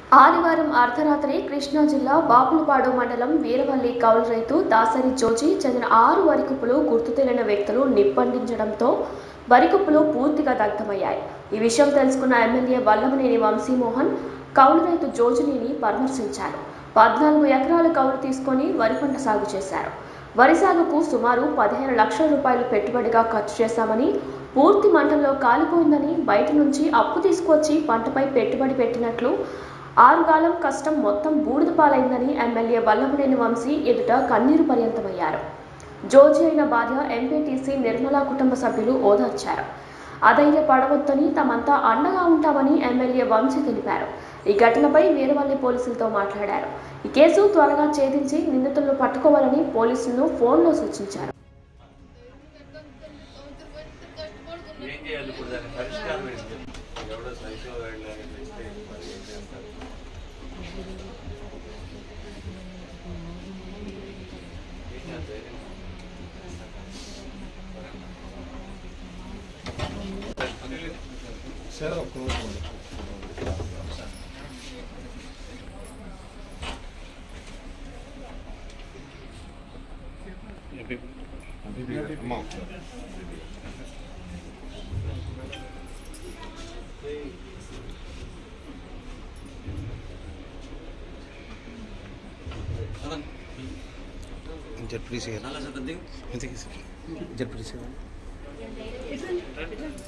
ఆదివారం అర్ధరాత్రి కృష్ణా జిల్లా బాపులపాడు మండలం వీరవల్లి కౌలు రైతు దాసరి జోజి చెందిన ఆరు వరికుప్పులు గుర్తు తెలియని వ్యక్తులు నిప్పండించడంతో వరికుప్పులు పూర్తిగా దగ్ధమయ్యాయి ఈ విషయం తెలుసుకున్న ఎమ్మెల్యే వల్లభనేని వంశీమోహన్ కౌలు రైతు జోజినిని పరామర్శించారు పద్నాలుగు ఎకరాల కౌలు తీసుకొని వరి పంట సాగు చేశారు వరి సాగుకు సుమారు పదిహేను లక్షల రూపాయలు పెట్టుబడిగా ఖర్చు చేశామని పూర్తి మంటల్లో కాలిపోయిందని బయట నుంచి అప్పు తీసుకొచ్చి పంటపై పెట్టుబడి పెట్టినట్లు ఆరుగాలం కష్టం మొత్తం బూడిద పాలైందని ఎమ్మెల్యే వల్లభనేని వంశీ ఎదుట కన్నీరు పర్యంతమయ్యారు జోజి అయిన భార్య ఎంపీటీసీ నిర్మలా కుటుంబ సభ్యులు ఓదార్చారు అధైర్యపడవద్దని తమంతా అండగా ఉంటామని ఎమ్మెల్యే వంశీ తెలిపారు ఈ ఘటనపై వీరవల్లి పోలీసులతో మాట్లాడారు ఈ కేసు త్వరగా ఛేదించి నిందితులను పట్టుకోవాలని పోలీసులను ఫోన్లో సూచించారు ఏం చేయాలి ఇప్పుడు దానికి పరిష్కారం ఏంటి ఎవడో సైకో వెళ్ళాలి ఇస్తే మరి ఏం చేస్తారు ఏం చేస్తారు? సార్ ఒక్క నిమిషం. అమ్మా, ఒకసారి. జడ్పీసీ గారు జడ్పీసీ గారు